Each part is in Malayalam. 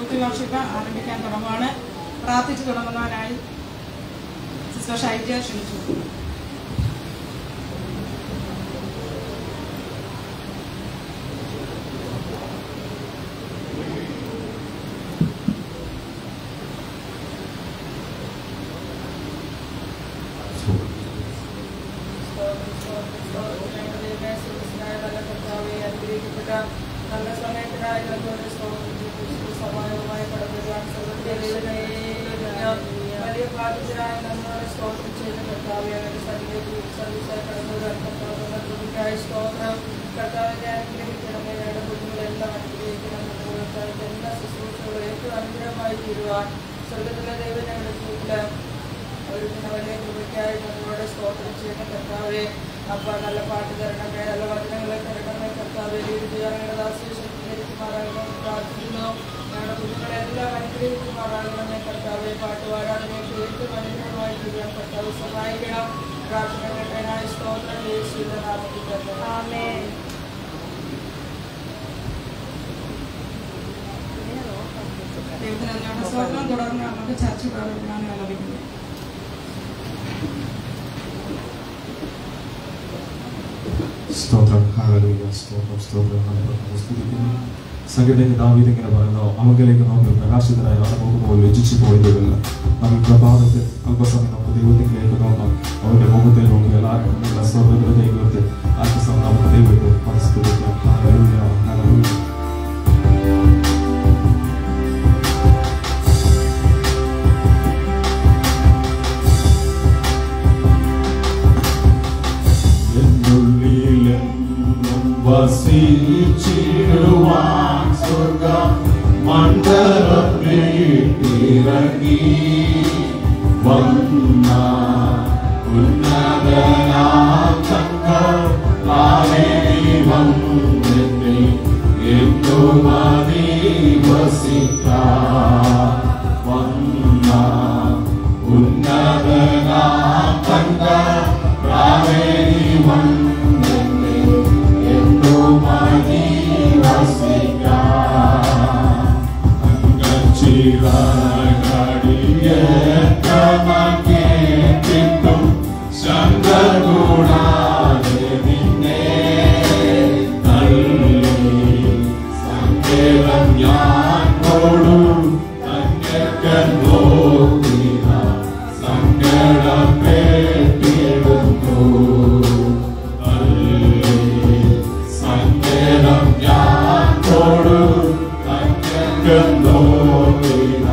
യൂത്ത് വർഷിപ്പ് ആരംഭിക്കാൻ തുടങ്ങുവാണ് പ്രാർത്ഥിച്ചു തുടങ്ങുന്നതിനായി സിസ്റ്റർ ഷൈജ ക്ഷണിച്ചു നല്ല സമയത്തിനായി സമാനവുമായി കടന്നുവരാൻ വലിയ ബാധിതരായ നമ്മളെ സ്തോത്രം ചെയ്ത കർത്താവെ അവരുടെ സന്നിധിയിൽ സർവീസായി കടന്നുവരാൻ കർത്താവ് കൃപയ്ക്കായി സ്തോത്രം കർത്താവിനെ അനുഗ്രഹിക്കണമേ ഞങ്ങളുടെ കുഞ്ഞുങ്ങളെല്ലാം അനുഗ്രഹിക്കണം എല്ലാ ശുശ്രൂഷകളും ഏറ്റവും അനുഗ്രഹമായി തീരുവാൻ സ്വർഗത്തിലെ ദൈവം ഞങ്ങളുടെ ജീവിതത്തിൽ ഒരുക്കുന്ന വലിയ കൃപയ്ക്കായി ഞങ്ങളോട് സ്തോത്രം ചെയ്യുന്ന കർത്താവെ അപ്പ നല്ല പാട്ട് തരണമേ നല്ല വചനങ്ങളെ തരണമേ കർത്താവെ വീട് ഞങ്ങളുടെ ദാസിയെ ശക്തീകരിക്കുമാറാകണം പ്രാർത്ഥിക്കുന്നു ഞങ്ങളുടെ കുഞ്ഞുങ്ങളെല്ലാം അനുഗ്രഹിക്കുമാറാകണമേ കർത്താവെ പാട്ട് പാടാനായിട്ട് ഏറ്റവും അനുഗ്രഹമായി തീരുവാൻ കർത്താവ് സഹായിക്കണം പ്രാർത്ഥന കേട്ടതിനായി സ്തോത്രം യേശുവിന്റെ നാമത്തിൽ തന്നെ ദൈവത്തിന് അതിനുള്ള സ്തോത്രം തുടർന്ന് നമുക്ക് ചർച്ച പ്രാർത്ഥനയാണ് ആലപിക്കുന്നത് സ്തോത്രം ഹാലലൂയ സ്തോത്രം സ്തോത്രം ഹാലലൂയ സ്തുതിക്കുന്നു സംഗീതത്തിന് ദാവീദ് ഇങ്ങനെ പറയുന്നു അവങ്കിലേക്ക് നോക്കി പ്രകാശിതരായ പോകുമ്പോൾ രചിച്ചു പോയതുമില്ല നമ്മൾ പ്രഭാതത്തിൽ അല്പസമയം നമുക്ക് ദൈവത്തിലേക്ക് നോക്കാം അവന്റെ മുഖത്തിൽ നോക്കി എല്ലാവരും നമ്മുടെ സ്വർഗ്ഗത്തിലെ ദൈവത്തെ അല്പസമയം നമുക്ക് ദൈവത്തെ മനസ്തുതിക്കാം ഹാലലൂയ ഹാലലൂയ എന്നുള്ളിലെന്നും വസിച്ചിടുവാൻ സ്വർഗം മണ്ഡലമേട്ടിറങ്ങി വന്ന ഉന്നതനാഥങ്ങൾ വന്നെന്നിൽ എന്നും അധിവസിക്കാൻ വന്ന ഉന്നതനാഥങ്ങൾ വന്നെന്നിൽ എന്നും അധിവസിക്കാൻ ചിറകടിയേറ്റമാക്കിയിട്ടും ശങ്ക കൂടാതെ നിന്നെ തള്ളി സങ്കേതം ഞാൻ കൊടും തങ്കൻ നോക്കിന സങ്കടപ്പെട്ടിടുന്നു തള്ളി സങ്കേതം ഞാൻ കൊടും തങ്കൻ നോക്കിന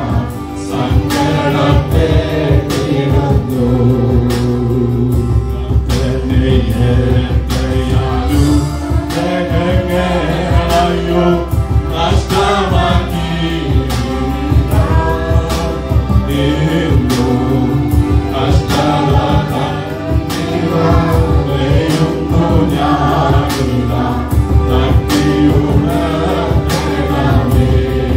സങ്കടപ്പെട്ടിടുന്നു തന്നെയാലും ജഗങ്ങളായോ നഷ്ടമാക്കി തീർന്നു കഷ്ടതയുന്നു ഞാനില്ല തട്ടിയുണർത്തണമേ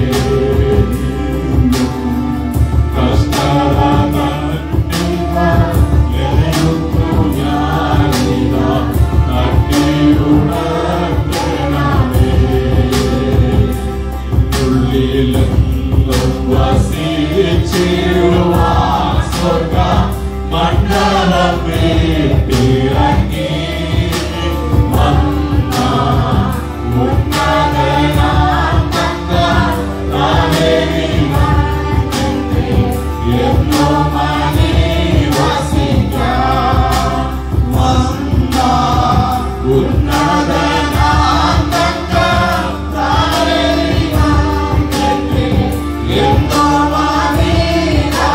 മണ്ഡലമേട്ടിറങ്ങി വന്ന ഉന്നതനാം താനേ ഉന്നത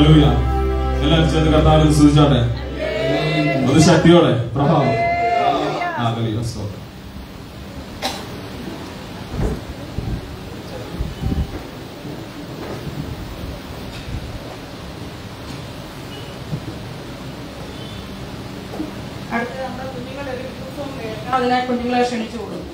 ഹല്ലേലൂയ എല്ലാവരും ചേർന്ന് കർത്താവിനെ സ്തുതിച്ചാട്ടെ ഒന്ന് ശക്തിയോടെ പ്രഭാവം ഹല്ലേലൂയ സ്തോത്രം അടുത്ത നമ്മുടെ കുഞ്ഞുങ്ങളുടെ ഒരു ദിവസവും കേൾക്കാം അതിനായി കുഞ്ഞുങ്ങളെ ക്ഷണിച്ചു കൊടുക്കും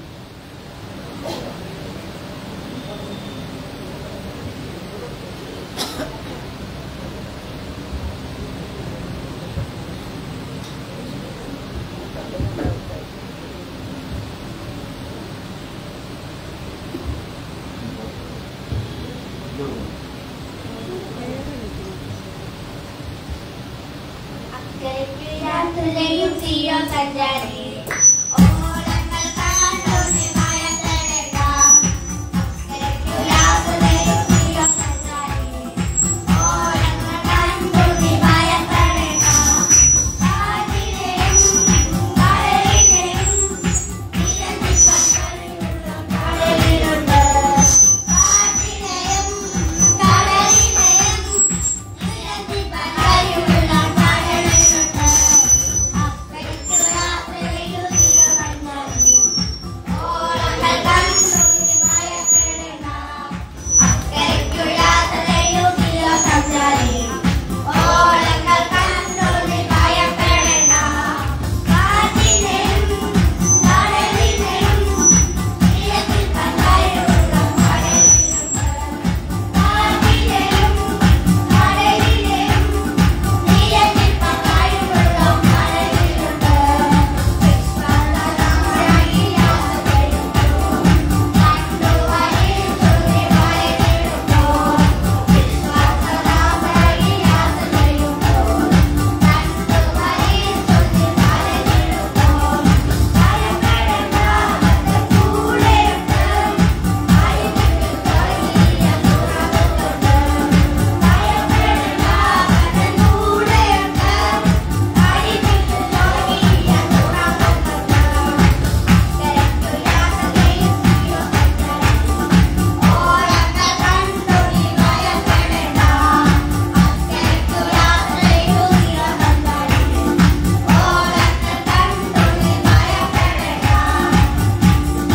യാത്രയും സിയോ സഞ്ചാരി ഓരങ്ങൾ കാണാൻ മയക്കടക്കാം യാത്രയും സിയോ സഞ്ചാരി ഓരങ്ങൾ കണ്ടു മയക്കടക്കാം കാറ്റിലെയും കടലിലെയും നിരത്തി കടലിലുള്ള കടലിലുണ്ട് കാറ്റിലെയും കടലിലെയും നിരത്തി കടലിലുള്ള കടലിലുണ്ട് അക്കരയ്ക്ക് യാത്രയിലുതിയ വണ്ണായി ഓളങ്ങൾ കണ്ടു ഭയപ്പെടേണ്ട അക്കരയ്ക്കു യാത്രയുതിയ സഞ്ചാരി ഓളങ്ങൾ കണ്ടു ഭയപ്പെടേണ്ട കാറ്റിനെയും കടലിനെയും നിരത്തിൽ കടലിലുള്ള കടലിലുണ്ട് കാറ്റിനെയും കടലിനെയും നിരത്തിൽ കടലിലുള്ള കടലിലുണ്ട് വിശ്വാസനായി യാത്രയുണ്ടോ കണ്ടു വഴിച്ചുതി വഴിച്ചിടുമ്പോ വിശ്വാസനായി യാത്രയുണ്ടോ കണ്ടു വഴിച്ചുതി വഴിച്ചിടുമ്പോ ഭയപ്പെടേണ്ട അവന്റെ കൂടെയുണ്ട് അരികിൽ തൊഴിയ തുറന്നുണ്ട് ഭയപ്പെടേണ്ട അവന്റെ കൂടെയുണ്ട് അരികിൽ തൊഴിയ തുറന്നുണ്ട് അക്കരയ്ക്കു യാത്രയും സിയോ സഞ്ചാരി ഓരങ്ങൾ കണ്ടു നീ ഭയപ്പെടേണ്ട അക്കരയ്ക്കു യാത്രയും സിയോ സഞ്ചാരി ഓരങ്ങൾ കണ്ടു നീ ഭയപ്പെടേണ്ട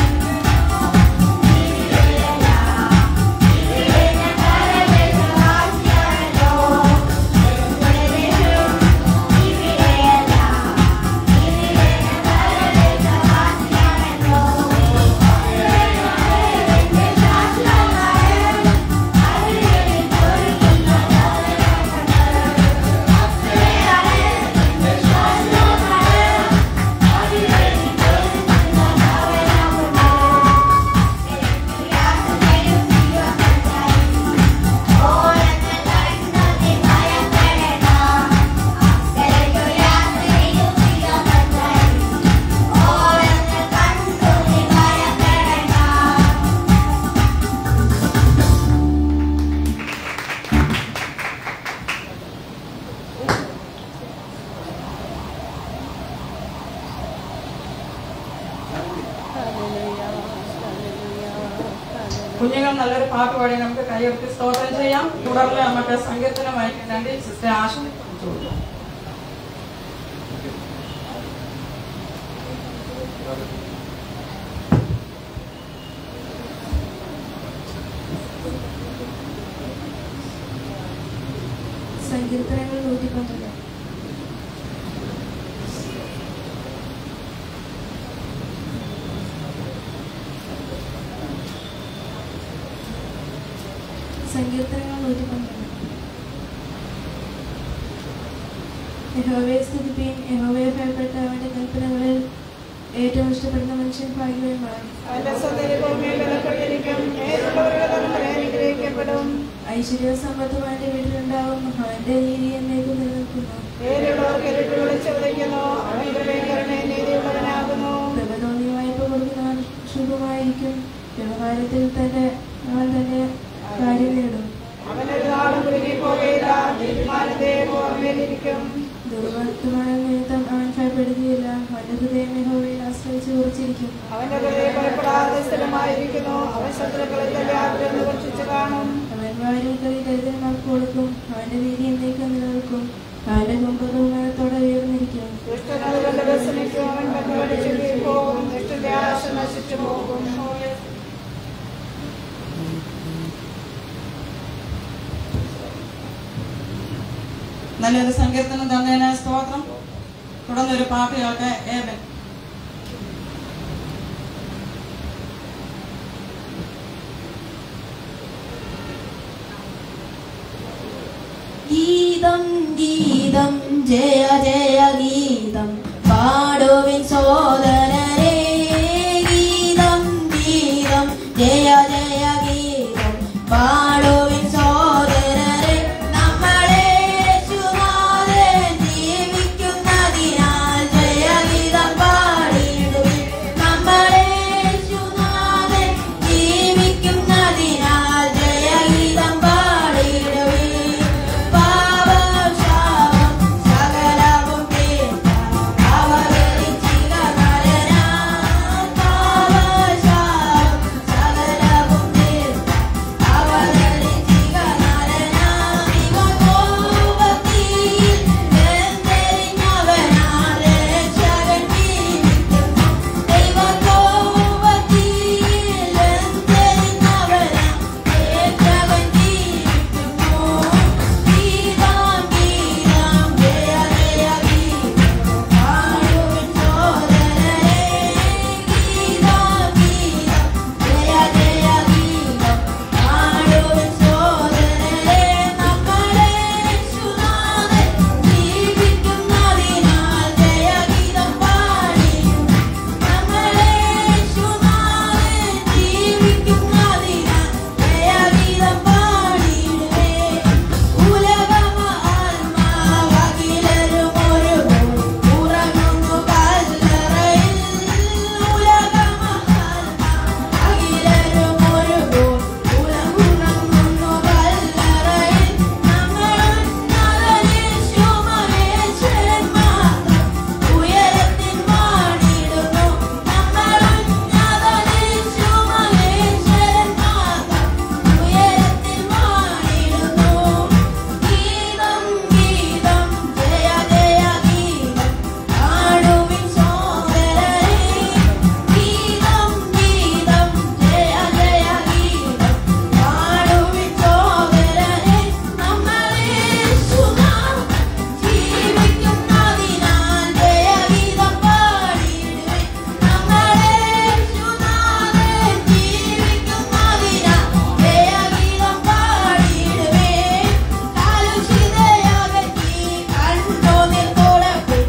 കുഞ്ഞുങ്ങൾ നല്ലൊരു പാട്ട് പാടി നമുക്ക് കൈയെടുത്ത് സ്തോത്രം ചെയ്യാം തുടർന്ന് നമുക്ക് സങ്കീർത്തനം വായിക്കാൻ വേണ്ടി സിസ്റ്റർ ആശ ക്ഷണിച്ചു കൊടുക്കാം സങ്കീർത്തനങ്ങൾ നൂറ്റി പന്ത്രണ്ട് സങ്കീർത്തനങ്ങൾ നൂറ്റി പന്ത്രണ്ട് യഹോവയെ സ്തുതിപ്പീൻ യഹോവയെ ഭയപ്പെട്ട അവന്റെ കൽപ്പനകളിൽ ഏറ്റവും ഇഷ്ടപ്പെടുന്ന മനുഷ്യൻ ഭാഗ്യവാന്മാർ അവന്റെ സൗന്ദര്യ ഭൂമിയിൽ വിലപ്പെട്ടിരിക്കും ഏതുള്ളവരുടെ തലമുറ അനുഗ്രഹിക്കപ്പെടും ഐശ്വര്യ സമ്പത്തും അവന്റെ വീട്ടിലുണ്ടാവും അവന്റെ നീതി എന്നേക്കും നിലനിൽക്കുന്നു പേരുള്ളവർക്ക് ഇരുട്ട് വിളിച്ചു വിളിക്കുന്നു അവന്റെ ഭയങ്കരനെ നീതിയുള്ളവനാകുന്നു കൃപ തോന്നിയ വായ്പ കൊടുക്കുന്നവൻ ശുഭമായിരിക്കും വ്യവഹാരത്തിൽ തന്റെ അവൻ തന്റെ കാര്യം നേടും അവനൊരു നാളും കുരുങ്ങി പോകയില്ല തീരുമാനത്തെ ഓർമ്മയിലിരിക്കും ദുർവർത്തമാനം നിമിത്തം അവൻ ഭയപ്പെടുകയില്ല അവന്റെ ഹൃദയം യഹോവയിൽ ആശ്രയിച്ച് ഉറച്ചിരിക്കും അവന്റെ ഹൃദയം ഭയപ്പെടാതെ സ്ഥിരമായിരിക്കുന്നു അവൻ ശത്രുക്കളെ തന്റെ ആഗ്രഹം നിവർത്തിച്ചു കാണും അവൻ വാരിൽ കറി ദരിദ്രന്മാർക്ക് കൊടുക്കും അവന്റെ നീതി എന്നേക്കും നല്ലൊരു സങ്കീർത്തനം തന്നതിന് സ്തോത്രം തുടർന്നൊരു പാട്ട് കേൾക്കെ ഏവൻ ഗീതം ഗീതം ജയ ജയ ഗീതം പാടുവിൻ സോദരരെ ഗീതം ഗീതം ജയ ജയ ഗീതം പാടുവിൻ സോദരരെ നമ്മളെ യേശുനാഥൻ ജീവിക്കുന്നതിനാൽ ജയഗീതം പാടിയിടുവിൻ നമ്മളെ യേശുനാഥൻ ജീവിക്കുന്നതിനാൽ ജയഗീതം പാടിയിടുവിൻ പാപശാപം സകലവും തീർത്താൻ അവതരിച്ചിക നരനാം. പാപശാപം സകലവും തീർത്താൻ അവതരിച്ചിക നരനാം. ദൈവകോപത്തിൽ വെന്തെരിഞ്ഞവനാം രക്ഷകൻ ജീവിക്കുന്നു. ദൈവകോപത്തിൽ വെന്തെരിഞ്ഞവനാം രക്ഷകൻ ജീവിക്കുന്നു. ഗീതം ഗീതം ജയ ജയ ഗീതം പാടുവിൻ സോദരരെ ഗീതം ഗീതം ജയ ജയ ഗീതം പാടുവിൻ സോദരരെ നമ്മളെ യേശുനാഥൻ ജീവിക്കുന്നതിനാൽ ജയഗീതം പാടിയും നമ്മളെ യേശുനാഥൻ ജീവിക്കുന്നതിനാൽ ജയഗീതം പാടിയിടുവേ ഉലകമ ആത്മാവകിലരും ഒരുപോൽ ഉറങ്ങുന്നു കല്ലറയിൽ ഉലകമ ആത്മാവകിലരും ഒരുപോൽ ഉറങ്ങുന്നു കല്ലറയിൽ നമ്മളും നരനേശു മഹേശ്വരൻ മാത്രം ഉയരത്തിൽ വാണിടുന്നു നമ്മളും നരനേശു മഹേശ്വരൻ മാത്രം ഉയരത്തിൽ വാണിടുന്നു ഗീതം ഗീതം ജയ ജയ ഗീതം പാടുവിൻ സോദരരെ ഗീതം ഗീതം ജയ ജയ ഗീതം പാടുവിൻ സോദരരെ നമ്മളെ യേശുനാഥൻ ജീവിക്കുന്നതിനാൽ ജയഗീതം പാടിയിടുവിൻ നമ്മളെ യേശുനാഥൻ ജീവിക്കുന്നതിനാൽ ജയഗീതം പാടിയിടുവിൻ കലുഷിതയകറ്റി കണ്ണുനീർ തുടപ്പിൽ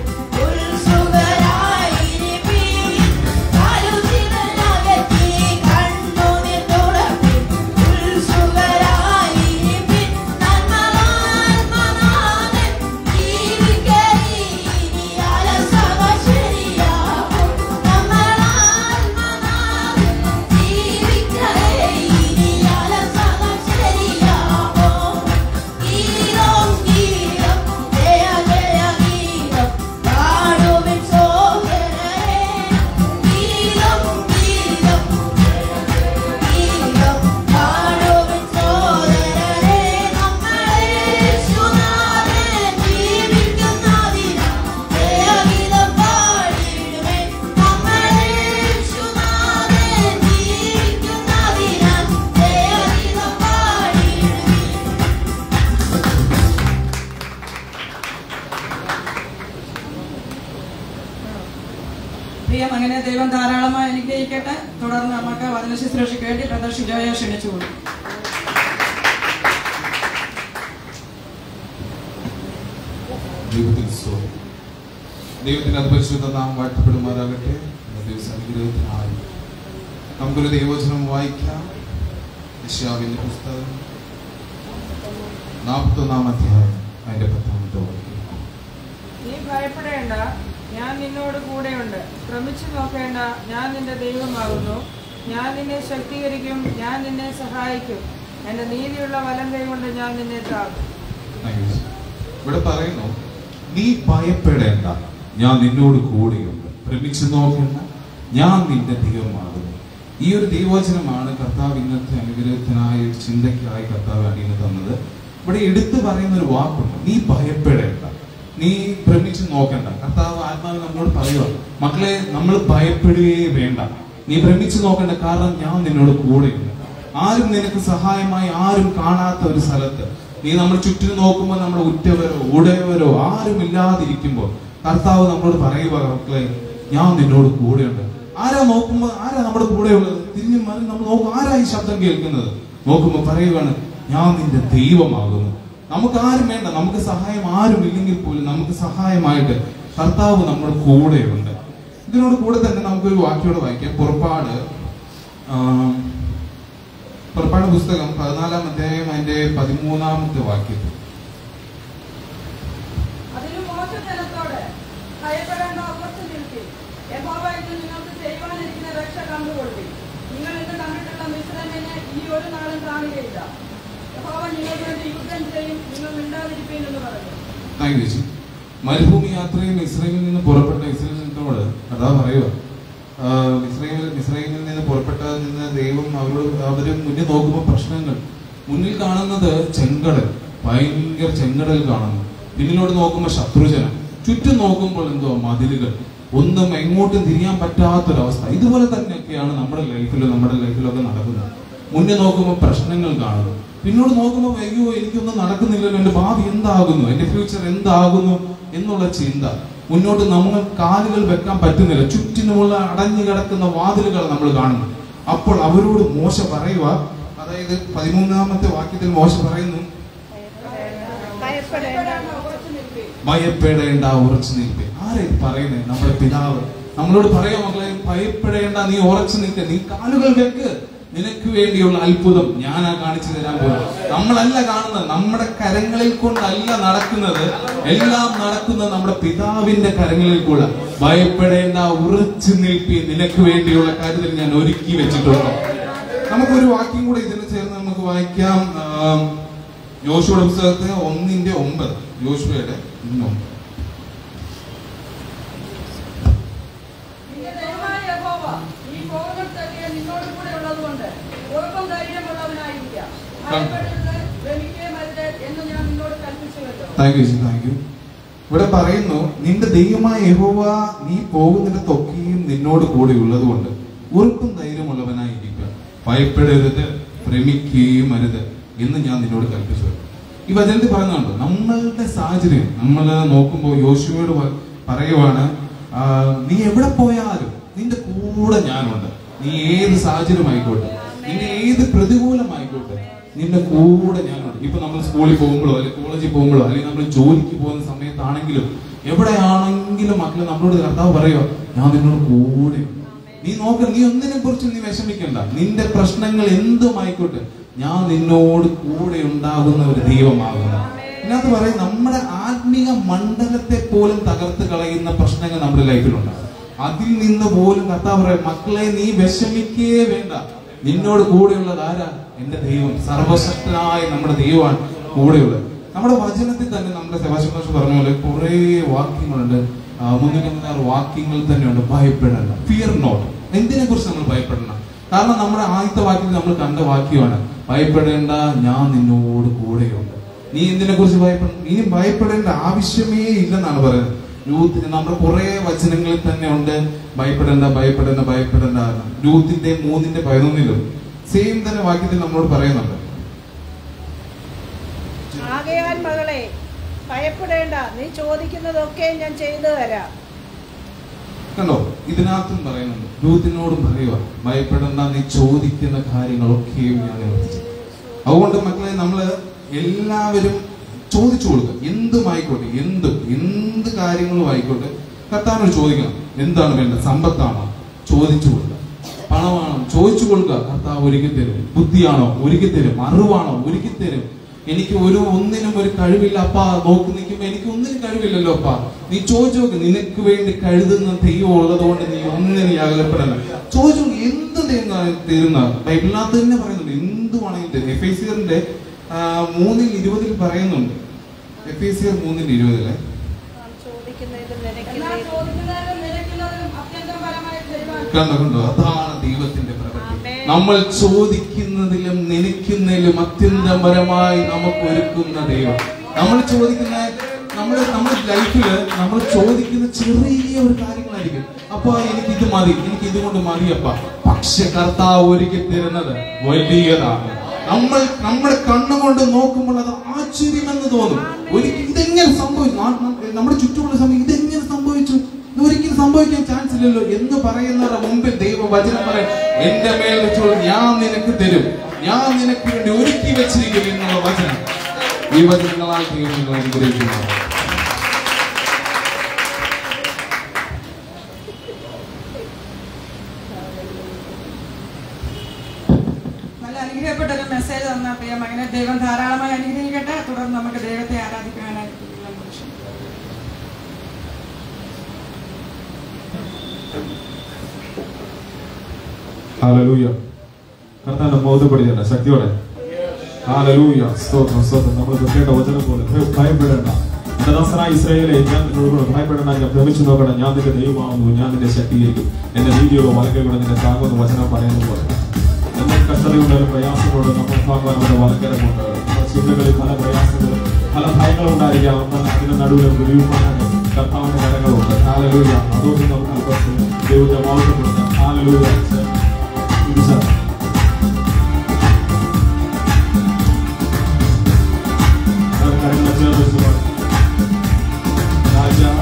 ഉത്സുകരായിരിപ്പീൻ കലുഷിതയകറ്റി കണ്ണുനീർ തുടപ്പിൽ ഉത്സുകരായിരിപ്പീൻ നന്മനാത്മനാഥൻ ജീവിക്കയിനി അലസത ശരിയാകും നമ്മളാത്മനാഥൻ ജീവിക്കയിനി അലസത ശരിയാകും ഗീതം ഗീതം ജയ ജയ ഗീതം പാടുവിൻ സോദരരെ ഗീതം ഗീതം ഗീതം പാടുവിൻ സോദരരെ നമ്മളെ യേശുനാഥൻ ജീവിക്കുന്നതിനാൽ ജയഗീതം പാടിയിടുവേ നമ്മളെ യേശുനാഥൻ ജീവിക്കുന്നതിനാൽ ജയഗീതം പാടിയിടുവേ പ്രിയം അങ്ങനെ ദൈവം ധാരാളമായി അനുഗ്രഹിക്കട്ടെ തുടർന്ന് നമുക്ക് വചന ശുശ്രൂഷയ്ക്ക് വേണ്ടി ബ്രദർ ഷിജോയെ ക്ഷണിച്ചുകൊള്ളു ദൈവത്തിന് സ്തോത്രം. ദൈവത്തിന്റെ അതിപരിശുദ്ധ നാം വാഴ്ത്തപ്പെടുമാറാകട്ടെ ഇന്നത്തെ ദിവസം അനുഗ്രഹത്തിനായി നമുക്കൊരു ദൈവവചനം വായിക്കാം യശയാവിന്റെ പുസ്തകം നാൽപ്പത്തൊന്നാം അധ്യായം അതിന്റെ പത്താമത്തെ വാക്യം നീ ഭയപ്പെടേണ്ട ഞാൻ നിന്നോട് കൂടെയുണ്ട് ശ്രമിച്ചു നോക്കേണ്ട ഞാൻ നിന്റെ ദൈവമാകുന്നു ഞാൻ നിന്നെ ശക്തീകരിക്കും ഞാൻ നിന്നെ സഹായിക്കും എന്റെ നീതിയുള്ള വലം കൈ കൊണ്ട് ഞാൻ നിന്നെ താക്കും Thank you, sir. ഇവിടെ പറയുന്നു നീ ഭയപ്പെടേണ്ട ഞാൻ നിന്നോട് കൂടെയുണ്ട് ഭ്രമിച്ചു നോക്കേണ്ട ഞാൻ നിന്റെ ദൈവമാകുന്നു ഈ ഒരു ദൈവവചനമാണ് കർത്താവ് ഇന്നത്തെ അനുഗ്രഹത്തിനായ ഒരു ചിന്തയ്ക്കായി കർത്താവ് അടിയിൽ തന്നത് ഇവിടെ എടുത്തു പറയുന്ന ഒരു വാക്കുണ്ട് നീ ഭയപ്പെടേണ്ട നീ ഭ്രമിച്ചു നോക്കണ്ട കർത്താവ് ആത്മാവ് നമ്മളോട് പറയുക മക്കളെ നമ്മൾ ഭയപ്പെടുകയേ വേണ്ട നീ ഭ്രമിച്ചു നോക്കണ്ട കാരണം ഞാൻ നിന്നോട് കൂടെയുണ്ട് ആരും നിനക്ക് സഹായമായി ആരും കാണാത്ത ഒരു സ്ഥലത്ത് നീ നമ്മൾ ചുറ്റിനും നോക്കുമ്പോൾ നമ്മുടെ ഉറ്റവരോ ഉടയവരോ ആരും ഇല്ലാതിരിക്കുമ്പോൾ കർത്താവ് നമ്മളോട് പറയുക മക്കളെ ഞാൻ നിന്നോട് കൂടെയുണ്ട് ആരാ നോക്കുമ്പോൾ ആരാ നമ്മുടെ കൂടെയുള്ളത് തിരിഞ്ഞു മാറി നമ്മൾ നോക്കും ആരാ ഈ ശബ്ദം കേൾക്കുന്നത് നോക്കുമ്പോൾ പറയുകയാണ് ഞാൻ നിന്റെ ദൈവമാകുന്നു നമുക്ക് ആരും വേണ്ട നമുക്ക് സഹായം ആരും ഇല്ലെങ്കിൽ പോലും നമുക്ക് സഹായമായിട്ട് കർത്താവ് നമ്മുടെ കൂടെയുണ്ട് ഇതിനോട് കൂടെ തന്നെ നമുക്കൊരു വാക്യോടെ വായിക്കാം പുറപ്പാട് ആം, പുറപ്പാട് പുസ്തകം പതിനാലാം അധ്യായം അതിന്റെ പതിമൂന്നാമത്തെ വാക്യം അതിന് മോശജനത്തോട് ഭയപ്പെടേണ്ട കുറച്ച് നിൽക്കി യഹോവ ഇത് നിങ്ങൾക്ക് ചെയ്യുവാനിരിക്കുന്ന രക്ഷ കണ്ടുകൊള്ളി നിങ്ങൾ ഇത് കണ്ടിട്ടുള്ള മിശ്രമിനെ ഈ ഒരു നാളും കാണുകയില്ല യഹോവ നിങ്ങൾക്ക് വേണ്ടി യുദ്ധം ചെയ്യും നിങ്ങൾ മിണ്ടാതിരിപ്പീൻ എന്ന് പറഞ്ഞു താങ്ക് യു ചേച്ചി മരുഭൂമി യാത്രയിൽ ഇസ്രയേലിൽ നിന്ന് പുറപ്പെട്ട ഇസ്രയേലിനോട് അതാ പറയുക ഇസ്രയേൽ ഇസ്രയേലിൽ നിന്ന് പുറപ്പെട്ട നിന്ന് ദൈവം അവരോട് അവര് മുന്നിൽ നോക്കുമ്പോൾ പ്രശ്നങ്ങൾ മുന്നിൽ കാണുന്നത് ചെങ്കടൽ ഭയങ്കര ചെങ്കടൽ കാണുന്നു പിന്നിലോട്ട് നോക്കുമ്പോൾ ശത്രുജനം ചുറ്റും നോക്കുമ്പോൾ എന്തോ മതിലുകൾ ഒന്നും എങ്ങോട്ടും തിരിയാൻ പറ്റാത്തൊരവസ്ഥ ഇതുപോലെ തന്നെയൊക്കെയാണ് നമ്മുടെ ലൈഫിലും നമ്മുടെ ലൈഫിലൊക്കെ നടക്കുന്നത് മുന്നേ നോക്കുമ്പോൾ പ്രശ്നങ്ങൾ കാണുന്നു പിന്നോട് നോക്കുമ്പോൾ അയ്യോ എനിക്കൊന്നും നടക്കുന്നില്ലല്ലോ എന്റെ ഭാവി എന്താകുന്നു എന്റെ ഫ്യൂച്ചർ എന്താകുന്നു എന്നുള്ള ചിന്ത മുന്നോട്ട് നമ്മൾ കാലുകൾ വെക്കാൻ പറ്റുന്നില്ല ചുറ്റിനുമുള്ള അടഞ്ഞു കിടക്കുന്ന വാതിലുകൾ നമ്മൾ കാണുന്നു അപ്പോൾ അവരോട് മോശ പറയുക അതായത് പതിമൂന്നാമത്തെ വാക്യത്തിൽ മോശ പറയുന്നു ഭയപ്പെടേണ്ട കുറച്ച് നിൽപ്പീൻ ഭയപ്പെടേണ്ട ഉറച്ചു നിൽപ്പേ ആരെ പറയുന്നത് നമ്മുടെ പിതാവ് നമ്മളോട് പറയാ മക്കളെ ഭയപ്പെടേണ്ട നീ ഉറച്ചു നിൽക്ക നീ കാലുകൾ വെക്ക് നിനക്ക് വേണ്ടിയുള്ള അത്ഭുതം ഞാനാ കാണിച്ചു തരാൻ പോകും നമ്മളല്ല കാണുന്നത് നമ്മുടെ കരങ്ങളിൽ കൊണ്ടല്ല നടക്കുന്നത് എല്ലാം നടക്കുന്നത് നമ്മുടെ പിതാവിന്റെ കരങ്ങളിൽ കൂടെ ഭയപ്പെടേണ്ട ഉറച്ചു നിൽപ്പി നിനക്ക് വേണ്ടിയുള്ള കാര്യത്തിൽ ഞാൻ ഒരുക്കി വെച്ചിട്ടുണ്ട് നമുക്കൊരു വാക്യം കൂടെ ഇതിന് ചേർന്ന് നമുക്ക് വായിക്കാം ആം, യോശുവയുടെ പുസ്തകത്തെ ഒന്നിന്റെ ഒമ്പത് യോശുവയുടെ ഒന്നിന്റെ ഒമ്പത് നിന്റെ ദൈവമായ യഹോവ നീ പോകുന്നിടത്തൊക്കെ നിന്നോട് കൂടെ ഉള്ളതുകൊണ്ട് ഉറക്കം ധൈര്യമുള്ളവനായിരിക്കുക ഭയപ്പെടരുത് ഭ്രമിക്കുകയും അരുത് എന്ന് ഞാൻ നിന്നോട് കൽപ്പിച്ചുവല്ലോ താങ്ക് യു താങ്ക് യു ഇവിടെ പറയുന്നു നിന്റെ ദൈവമായ യഹോവ നീ പോകുന്നിടത്തൊക്കെയും നിന്നോട് കൂടെ ഉള്ളതുകൊണ്ട് ഉറപ്പും ധൈര്യമുള്ളവനായിരിക്കുക ഭയപ്പെടരുത് ഭ്രമിക്കുകയും അരുത് എന്ന് ഞാൻ നിന്നോട് കൽപ്പിച്ചു ഈ വചനത്തിൽ പറയുന്നുണ്ട് നമ്മളുടെ സാഹചര്യം നമ്മൾ നോക്കുമ്പോൾ യോശുവയോട് പ- പറയുവാണ് ആ, നീ എവിടെ പോയാലും നിന്റെ കൂടെ ഞാനുണ്ട് നീ ഏത് സാഹചര്യം ആയിക്കോട്ടെ നിന്റെ ഏത് പ്രതികൂലമായിക്കോട്ടെ നിന്റെ കൂടെ ഞാനുണ്ട് ഇപ്പൊ നമ്മൾ സ്കൂളിൽ പോകുമ്പോഴോ അല്ലെങ്കിൽ കോളേജിൽ പോകുമ്പോഴോ അല്ലെങ്കിൽ നമ്മൾ ജോലിക്ക് പോകുന്ന സമയത്താണെങ്കിലും എവിടെയാണെങ്കിലും മക്കളെ നമ്മളോട് കർത്താവ് പറയുക ഞാൻ നിന്നോട് കൂടെ ഉണ്ട്." നീ നോക്ക നീ ഒന്നിനെ കുറിച്ച് നീ വിഷമിക്കണ്ട നിന്റെ പ്രശ്നങ്ങൾ എന്തുമായിക്കോട്ടെ ഞാൻ നിന്നോട് കൂടെ ഉണ്ടാകുന്ന ഒരു ദൈവമാകുന്നു ഇതിനകത്ത് പറയും നമ്മുടെ ആത്മീക മണ്ഡലത്തെ പോലും തകർത്ത് കളയുന്ന പ്രശ്നങ്ങൾ നമ്മുടെ ലൈഫിലുണ്ടാകും അതിൽ നിന്ന് പോലും കർത്താവ് പറയും മക്കളെ നീ വിഷമിക്കേ വേണ്ട നിന്നോട് കൂടെയുള്ളത് ആരാ എന്റെ ദൈവം സർവശക്തനായ നമ്മുടെ ദൈവമാണ് കൂടെയുള്ളത് നമ്മുടെ വചനത്തിൽ തന്നെ നമ്മുടെ സെബാസ്റ്റ്യൻ പറഞ്ഞ പോലെ കുറെ വാക്യങ്ങളുണ്ട് ആ, മുന്നൂറ്റി അമ്പത്താറ് വാക്യങ്ങൾ തന്നെയുണ്ട് ഭയപ്പെടേണ്ട ഫിയർ നോട്ട് എന്തിനെ കുറിച്ച് നമ്മൾ ഭയപ്പെടണം കാരണം നമ്മുടെ ആദ്യത്തെ വാക്യത്തിൽ നമ്മൾ കണ്ട വാക്യമാണ് ഭയപ്പെടേണ്ട ഞാൻ നിന്നോട് കൂടെയുണ്ട് നീ എന്തിനെ കുറിച്ച് ഭയപ്പെടണം നീ ഭയപ്പെടേണ്ട ആവശ്യമേ ഇല്ലെന്നാണ് പറയുന്നത് യൂത്തിന് നമ്മുടെ കുറെ വചനങ്ങളിൽ തന്നെ ഉണ്ട് ഭയപ്പെടേണ്ട ഭയപ്പെടേണ്ട ഭയപ്പെടേണ്ട എന്ന്. യൂത്തിന്റെ മൂന്നിന്റെ പതിനൊന്നിലും സെയിം തന്നെ വാക്യത്തിൽ നമ്മളോട് പറയുന്നുണ്ട് ആകയാൽ മകളെ ഭയപ്പെടേണ്ട നീ ചോദിക്കുന്നതൊക്കെ ഞാൻ ചെയ്തു തരാം കണ്ടോ ഇതിനകത്തും പറയുന്നുണ്ട് രൂത്തിനോടും പറയുക ഭയപ്പെടേണ്ട നീ ചോദിക്കുന്ന കാര്യങ്ങളൊക്കെയും ഞാൻ നിവർത്തിച്ചു അതുകൊണ്ട് മക്കളെ നമ്മള് എല്ലാവരും ചോദിച്ചു കൊടുക്കുക എന്തുമായിക്കോട്ടെ എന്തും എന്ത് കാര്യങ്ങളും ആയിക്കോട്ടെ കർത്താവിനോട് ചോദിക്കണം എന്താണ് വേണ്ടത് സമ്പത്താണോ ചോദിച്ചു കൊടുക്കുക പണമാണോ ചോദിച്ചു കൊടുക്കുക കർത്താവ് ഒരുക്കി തരും ബുദ്ധിയാണോ ഒരുക്കി തരും അറിവാണോ ഒരുക്കി തരും എനിക്ക് ഒരു ഒന്നിനും ഒരു കഴിവില്ല അപ്പാ നോക്കി നിൽക്കുമ്പോ എനിക്ക് ഒന്നിനും കഴിവില്ലല്ലോ അപ്പാ നീ ചോദിച്ചു നോക്ക് നിനക്ക് വേണ്ടി കഴുതുന്ന ദൈവം ഉള്ളത് കൊണ്ട് നീ ഒന്നിനും നീ അകലപ്പെടല്ല ചോദിച്ചു നോക്ക് എന്ത് ദൈവം തരുന്ന ബൈബിളിനകത്ത് തന്നെ പറയുന്നുണ്ട് എന്തുവാണെങ്കിൽ എഫ് ഐ സിയറിന്റെ മൂന്നിൽ ഇരുപതിൽ പറയുന്നുണ്ട് എഫ് ഐ സിയർ മൂന്നിൽ ഇരുപതിലെ നാം ചോദിക്കുന്നതിലും എന്നാൽ നിനക്കില്ലേ ചോദിക്കുന്നതിനും നിരക്കുന്നതിനും അത്യന്തം ഫലമായി തരുവാൻ കണ്ടോ കണ്ടോ അതാണ് ദൈവത്തിന്റെ പ്രവൃത്തി ആമേൻ. നമ്മൾ ചോദിക്കുന്നതിലും നനയ്ക്കുന്നതിലും അത്യന്തപരമായി നമുക്ക് ഒരുക്കുന്ന ദൈവം നമ്മൾ ചോദിക്കുന്ന നമ്മൾ നമ്മുടെ ലൈഫിൽ നമ്മൾ ചോദിക്കുന്ന ചെറിയ ഒരു കാര്യങ്ങളായിരിക്കും അപ്പൊ എനിക്ക് ഇത് മതി എനിക്ക് ഇതുകൊണ്ട് മതിയപ്പ പക്ഷെ കർത്താവ് ഒരുക്കി തരുന്നത് വലിയതാണ് നമ്മൾ നമ്മുടെ കണ്ണുകൊണ്ട് നോക്കുമ്പോൾ അത് ആശ്ചര്യമെന്ന് തോന്നും ഒരിക്കലും ഇതെങ്ങനെ സംഭവിച്ചു നാ- ന- നമ്മുടെ ചുറ്റുമുള്ള സമയം ഇതെങ്ങനെ സംഭവിച്ചു ഇത് ഒരിക്കലും സംഭവിക്കാൻ ചാൻസ് ഇല്ലല്ലോ എന്ന് പറയുന്നവരുടെ മുമ്പിൽ ദൈവം വചനം പറയും എന്റെ മേൽ വെച്ചോളൂ ഞാൻ നിനക്ക് തരും ഞാൻ നിനക്ക് വേണ്ടി ഒരുക്കി വെച്ചിരിക്കും എന്നുള്ള വചനം ഈ വചനങ്ങളാൽ ദൈവം നിങ്ങളെ അനുഗ്രഹിക്കുന്നു നല്ല അനുഗ്രഹപ്പെട്ട ഒരു മെസ്സേജ് തന്ന പ്രിയ മകനെ ദൈവം ധാരാളമായി അനുഗ്രഹിക്കട്ടെ തുടർന്ന് നമുക്ക് ദൈവത്തെ ആരാധിക്കാനായിട്ട് നമ്മൾ ക്ഷണിക്കാം. ഹാലലൂയ കർത്താവിനെ ബോധപ്പെടുത്തണ്ട ശക്തിയോടെ ഹാലലൂയ സ്തോത്രം സ്തോത്രം നമ്മൾ കേട്ട വചനം പോലെ ഭയ- ഭയപ്പെടേണ്ട എന്റെ ദാസനായ ഇസ്രായേലെ ഞാൻ നിങ്ങളോട് ഭയപ്പെടേണ്ട ഞാൻ ഭ്രമിച്ചു നോക്കണം ഞാൻ നിന്റെ ദൈവമാകുന്നു ഞാൻ നിന്റെ ശക്തീകരിക്കും എന്റെ നീതിയോ വലങ്കയുടെ നിന്റെ താങ്ങുന്ന വചനം പറയുന്നത് പോലെ എന്റെ കഷ്ടതയുണ്ടായാലും പ്രയാസങ്ങളോട് നമ്മൾ താങ്ങുവാൻ നമ്മുടെ വലങ്കരമുണ്ട് നമ്മുടെ ചിന്തകളിൽ പല പ്രയാസങ്ങളും പല ഭയങ്ങളും ഉണ്ടായിരിക്കാം എന്നാൽ അതിന്റെ നടുവിൽ ഗുരുവിപ്പാനാണ് കർത്താവിന്റെ കരങ്ങളുണ്ട് ഹാലലൂയ അതുകൊണ്ട് നമുക്ക് അല്പം ദൈവത്തെ മൗഢ്യപ്പെടുന്ന ഹാലലൂയ ഇത് കരങ്ങൾ ചേർത്ത് പാടാം. രാജാ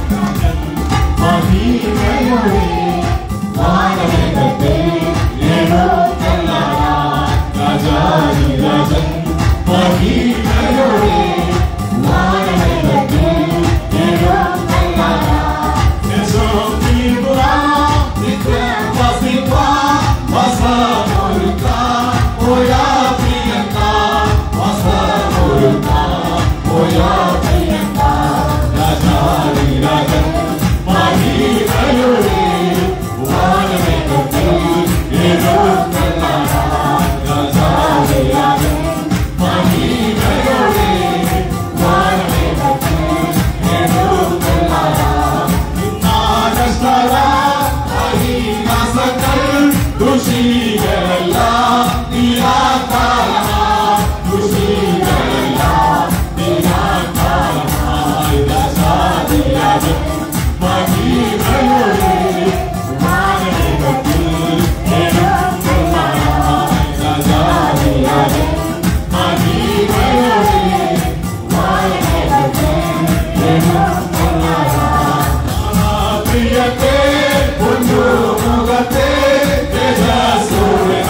മഹിമയുടെ വാനമേഘത്തിൽ എഴുന്നള്ളാൻ രാജാധിരാജൻ മഹിമയുടെ വാനമേഘത്തിൽ എഴുന്നള്ളാൻ ദേശം തീർക്കുവാൻ നിത്യം വസിപ്പാൻ വസമൊരുക്കാൻ പോയാ പ്രിയന്താൻ വസമൊരുക്കാൻ പോയാ പ്രിയന്താൻ രാജാധിരാജൻ മഹിമയുടെ വാനമേഘത്തിൽ എഴുന്നള്ളാൻ രാജാധിരാജൻ മഹിമയുടെ വാനമേഘത്തിൽ എഴുന്നള്ളാൻ ഇന്നാനസ്തര അഹിനാസകൾ ദുഷികളെല്ലാം നിരാകാരമായി ദുഷികളെല്ലാം നിരാകാരമായി രാജാധിരാജൻ മഹിമയുടെ വാനമേഘത്തിൽ എഴുന്നള്ളാൻ രാജാധിരാജൻ മഹിമയുടെ വാനമേഘത്തിൽ എഴുന്നള്ളാൻ പ്രിയത്തെ പൊന്നുമുഖത്തെ തേജസ്സുവിന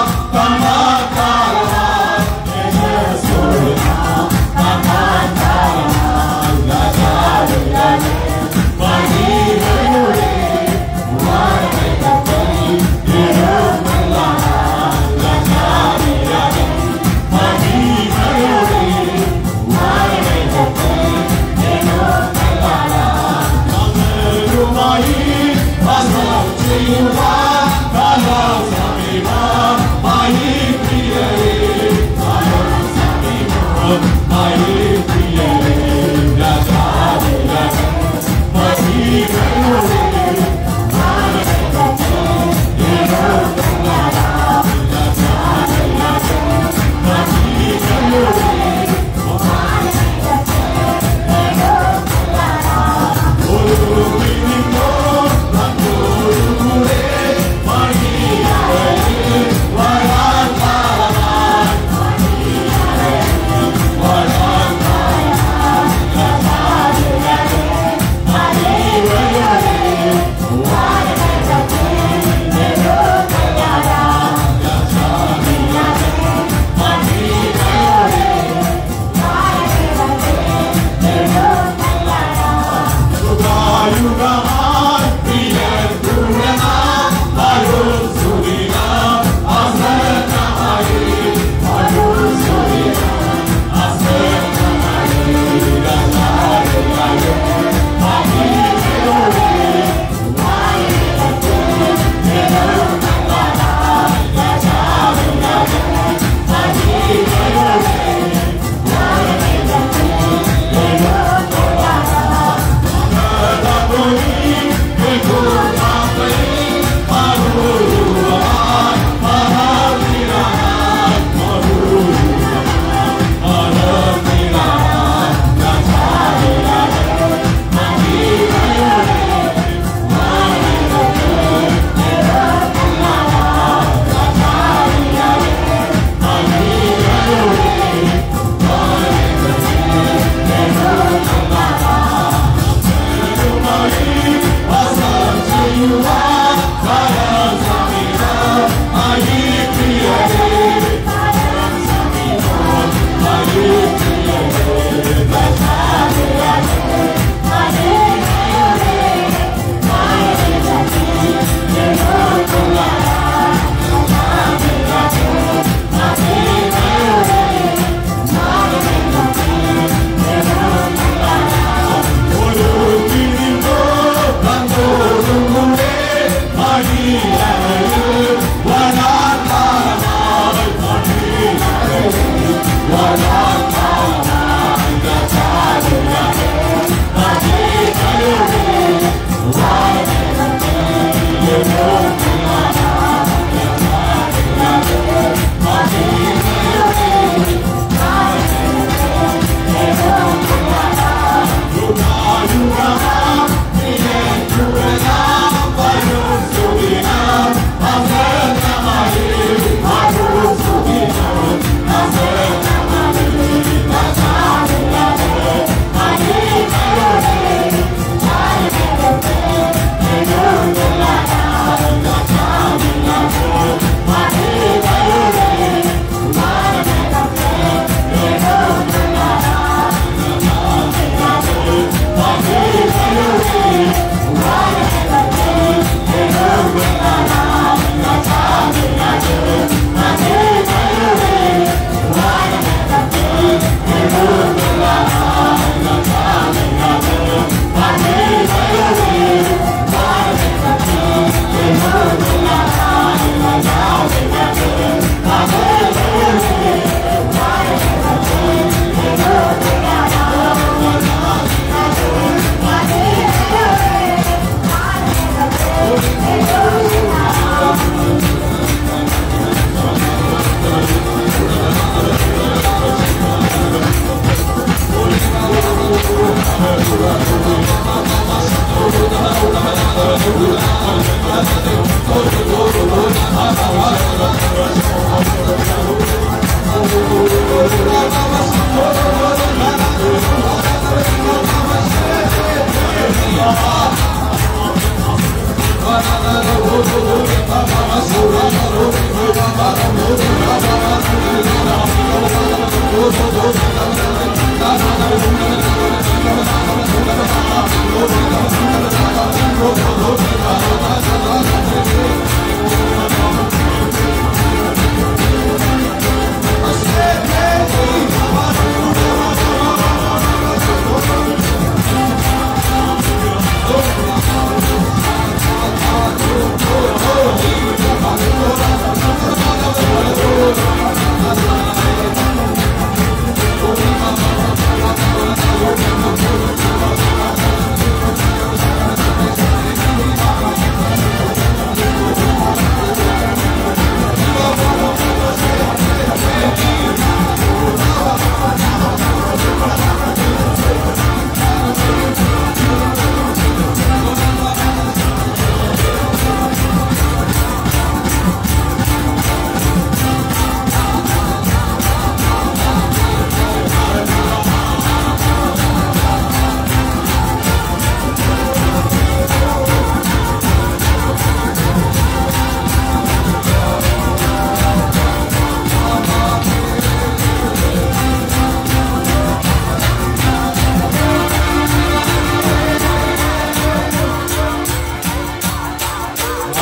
കമാകാരമായി തേജസ്സുവിന കമാകാരമായി രാജാവിരാജൻ മഹിമയുടെ വാനമേഘത്തിൽ എഴുന്നള്ളാൻ രാജാവിരാജൻ മഹിമയുടെ വാനമേഘത്തിൽ എഴുന്നള്ളാൻ മായി വസ്ത്രം ചെയ്യുവാൻ കാലം സമീപം മായി പ്രിയരേ കാലം സമീപം മായി പ്രിയരേ രാജാവിരാജൻ മഹിമയുടെ വാനമേഘത്തിൽ എഴുന്നള്ളാൻ രാജാവിരാജൻ മഹിമയുടെ ും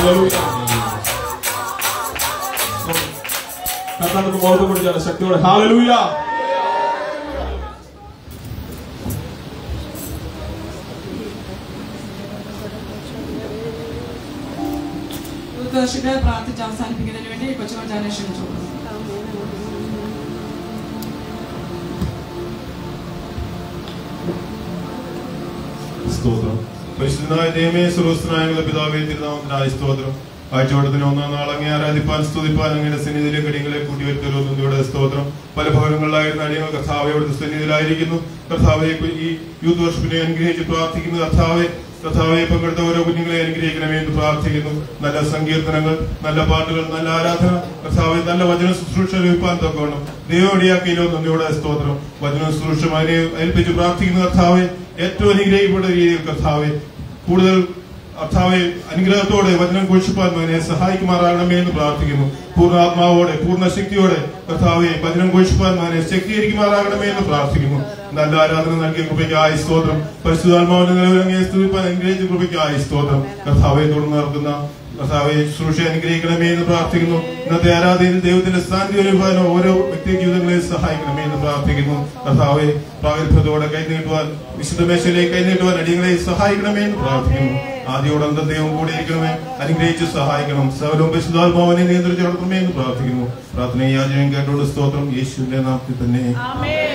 ഹല്ലേലൂയ. കർത്താവിന് മുഖത്ത് പിടിച്ചാണ് ശക്തിയോടെ ഹാലലൂയ ദർശക പ്രാർത്ഥിച്ച് അവസാനിപ്പിക്കുന്നതിന് വേണ്ടി കൊച്ചുകൊച്ചാനെ ക്ഷണിച്ചു സ്തോത്രം പരിശുദ്ധനായ ദൈവമേ സുരസ്തനായ പിതാവേ തിരുനാമത്തിനായ സ്തോത്രം ആഴ്ചവട്ടത്തിന് ഒന്നാം നാൾ അങ്ങേ ആരാധിപ്പാൻ സ്തുതിപ്പാൻ അങ്ങയുടെ സന്നിധിയിലേക്ക് അടിയങ്ങളെ കൂട്ടിവരുത്തരുന്നു ഇവിടെ സ്തോത്രം പല ഭവനങ്ങളിലായിരുന്ന അടിയങ്ങൾ കർത്താവെ അവിടുത്തെ സന്നിധിയിലായിരിക്കുന്നു കർത്താവെ ഈ യൂത്ത് വർഷപ്പിനെ അനുഗ്രഹിച്ച് പ്രാർത്ഥിക്കുന്നു കർത്താവെ കർത്താവെ പങ്കെടുത്ത ഓരോ കുഞ്ഞുങ്ങളെ അനുഗ്രഹിക്കണമേ എന്ന് പ്രാർത്ഥിക്കുന്നു നല്ല സങ്കീർത്തനങ്ങൾ നല്ല പാട്ടുകൾ നല്ല ആരാധന കർത്താവെ നല്ല വചന ശുശ്രൂഷ ലഭിക്കാൻ തൊക്കണം ദൈവമടിയാക്കിയില്ലോ നന്ദിയോടെ സ്തോത്രം വചന ശുശ്രൂഷ അതിനെ ഏൽപ്പിച്ച് പ്രാർത്ഥിക്കുന്ന കർത്താവെ ഏറ്റവും അനുഗ്രഹിക്കപ്പെട്ട രീതിയിൽ കർത്താവെ കൂടുതൽ കർത്താവെ അനുഗ്രഹത്തോടെ വചനം ഘോഷിപ്പാൻ മകനെ സഹായിക്കുമാറാകണമേ എന്ന് പ്രാർത്ഥിക്കുന്നു പൂർണ്ണാത്മാവോടെ പൂർണ്ണ ശക്തിയോടെ കർത്താവെ വചനം ഘോഷിപ്പാൻ മകനെ ശക്തീകരിക്കുമാറാകണമേ എന്ന് പ്രാർത്ഥിക്കുന്നു നല്ല ആരാധന നൽകിയ കൃപയ്ക്കായി സ്തോത്രം പരിശുദ്ധാത്മാവിന്റെ നിലവിലങ്ങയെ സ്തുതിപ്പാൻ അനുഗ്രഹിച്ച കൃപയ്ക്കായി സ്തോത്രം കർത്താവെ തുടർന്ന് നടക്കുന്ന കർത്താവെ ശുശ്രൂഷ അനുഗ്രഹിക്കണമേ എന്ന് പ്രാർത്ഥിക്കുന്നു ഇന്നത്തെ ആരാധനയിൽ ദൈവത്തിന്റെ സ്ഥാനത്ത് വരുവാനോ ഓരോ വ്യക്തി ജീവിതങ്ങളെ സഹായിക്കണമേ എന്ന് പ്രാർത്ഥിക്കുന്നു കർത്താവെ പ്രാഗൽഭ്യത്തോടെ കൈനീട്ടുവാൻ വിശുദ്ധ മേശയിലേക്ക് കൈനീട്ടുവാൻ അടിയങ്ങളെ സഹായിക്കണമേ എന്ന് പ്രാർത്ഥിക്കുന്നു ആദ്യോടന്തം ദൈവം കൂടെ ഇരിക്കണമേ അനുഗ്രഹിച്ച് സഹായിക്കണം സകലവും പരിശുദ്ധാത്മാവിനെ നിയന്ത്രിച്ച് നടത്തണമേ എന്ന് പ്രാർത്ഥിക്കുന്നു പ്രാർത്ഥന യാചനയും കേട്ടോട് സ്തോത്രം യേശുവിന്റെ നാമത്തിൽ തന്നെ ആമേൻ